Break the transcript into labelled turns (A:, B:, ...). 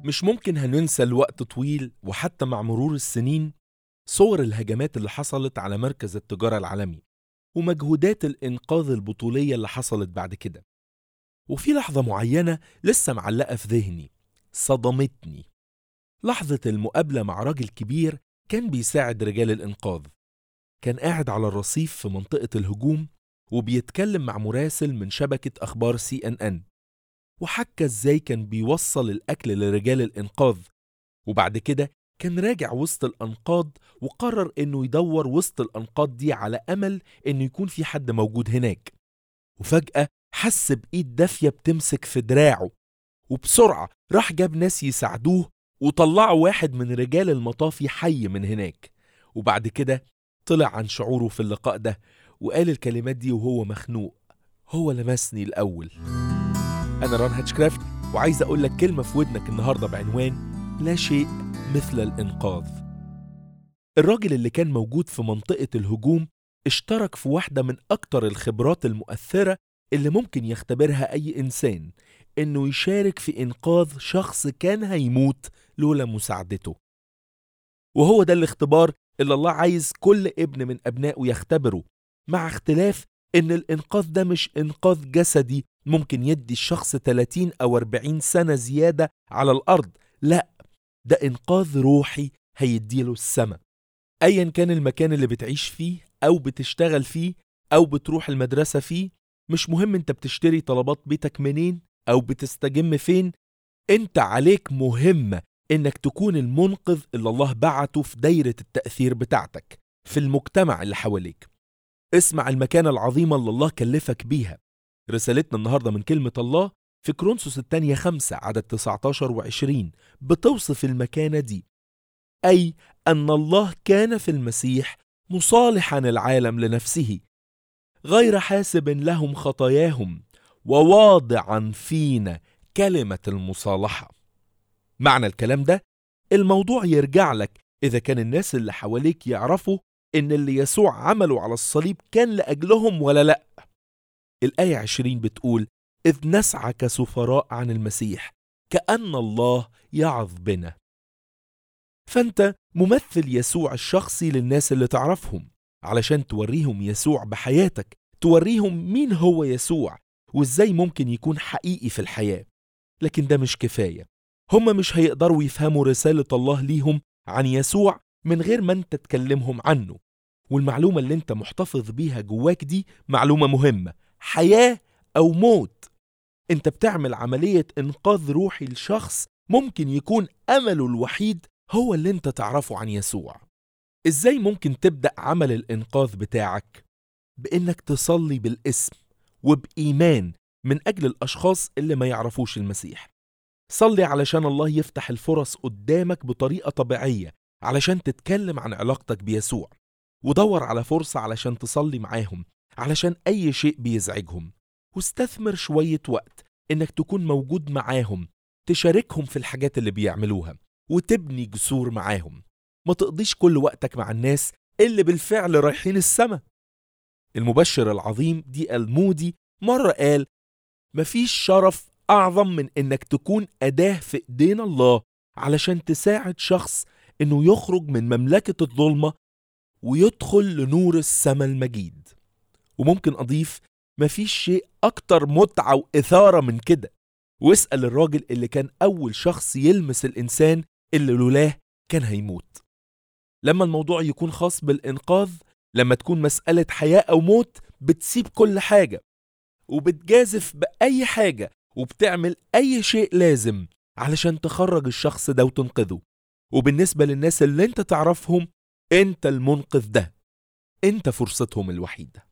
A: مش ممكن هننسى الوقت طويل وحتى مع مرور السنين صور الهجمات اللي حصلت على مركز التجارة العالمي ومجهودات الإنقاذ البطولية اللي حصلت بعد كده وفي لحظة معينة لسه معلقة في ذهني صدمتني لحظة المقابلة مع راجل كبير كان بيساعد رجال الإنقاذ كان قاعد على الرصيف في منطقة الهجوم وبيتكلم مع مراسل من شبكة أخبار سي أن أن وحكى إزاي كان بيوصل الأكل لرجال الإنقاذ وبعد كده كان راجع وسط الأنقاض وقرر إنه يدور وسط الأنقاض دي على أمل إنه يكون في حد موجود هناك وفجأة حس بإيد دافية بتمسك في دراعه وبسرعة راح جاب ناس يساعدوه وطلعوا واحد من رجال المطافي حي من هناك وبعد كده طلع عن شعوره في اللقاء ده وقال الكلمات دي وهو مخنوق هو لمسني الأول أنا ران هاتشكرافت وعايز أقول لك كلمة في ودنك النهاردة بعنوان لا شيء مثل الإنقاذ الراجل اللي كان موجود في منطقة الهجوم اشترك في واحدة من أكتر الخبرات المؤثرة اللي ممكن يختبرها أي إنسان إنه يشارك في إنقاذ شخص كان هيموت لولا مساعدته وهو ده الاختبار اللي الله عايز كل ابن من أبنائه يختبره مع اختلاف إن الإنقاذ ده مش إنقاذ جسدي ممكن يدي الشخص 30 أو 40 سنة زيادة على الأرض لا ده إنقاذ روحي هيديله السماء أيا كان المكان اللي بتعيش فيه أو بتشتغل فيه أو بتروح المدرسة فيه مش مهم انت بتشتري طلبات بيتك منين أو بتستجم فين انت عليك مهمة انك تكون المنقذ اللي الله بعته في دايرة التأثير بتاعتك في المجتمع اللي حواليك اسمع المكانة العظيمة اللي الله كلفك بيها رسالتنا النهاردة من كلمة الله في كرونسوس الثانية خمسة عدد 19 وعشرين بتوصف المكانة دي أي أن الله كان في المسيح مصالحا العالم لنفسه غير حاسب لهم خطاياهم وواضعا فينا كلمة المصالحة معنى الكلام ده الموضوع يرجع لك إذا كان الناس اللي حواليك يعرفوا إن اللي يسوع عمله على الصليب كان لأجلهم ولا لأ الآية 20 بتقول إذ نسعى كسفراء عن المسيح كأن الله يعظ بنا فأنت ممثل يسوع الشخصي للناس اللي تعرفهم علشان توريهم يسوع بحياتك توريهم مين هو يسوع وإزاي ممكن يكون حقيقي في الحياة لكن ده مش كفاية هم مش هيقدروا يفهموا رسالة الله ليهم عن يسوع من غير ما انت تكلمهم عنه والمعلومة اللي انت محتفظ بيها جواك دي معلومة مهمة حياة أو موت انت بتعمل عملية إنقاذ روحي لشخص ممكن يكون أمله الوحيد هو اللي انت تعرفه عن يسوع ازاي ممكن تبدأ عمل الإنقاذ بتاعك؟ بإنك تصلي بالاسم وبإيمان من أجل الأشخاص اللي ما يعرفوش المسيح صلي علشان الله يفتح الفرص قدامك بطريقة طبيعية علشان تتكلم عن علاقتك بيسوع ودور على فرصة علشان تصلي معاهم علشان أي شيء بيزعجهم واستثمر شوية وقت إنك تكون موجود معاهم تشاركهم في الحاجات اللي بيعملوها وتبني جسور معاهم ما تقضيش كل وقتك مع الناس اللي بالفعل رايحين السما المبشر العظيم دي المودي مرة قال مفيش شرف أعظم من إنك تكون أداة في إيدين الله علشان تساعد شخص إنه يخرج من مملكة الظلمة ويدخل لنور السما المجيد وممكن أضيف مفيش شيء أكتر متعة وإثارة من كده واسأل الراجل اللي كان أول شخص يلمس الإنسان اللي لولاه كان هيموت لما الموضوع يكون خاص بالإنقاذ لما تكون مسألة حياة أو موت بتسيب كل حاجة وبتجازف بأي حاجة وبتعمل أي شيء لازم علشان تخرج الشخص ده وتنقذه وبالنسبة للناس اللي انت تعرفهم انت المنقذ ده انت فرصتهم الوحيده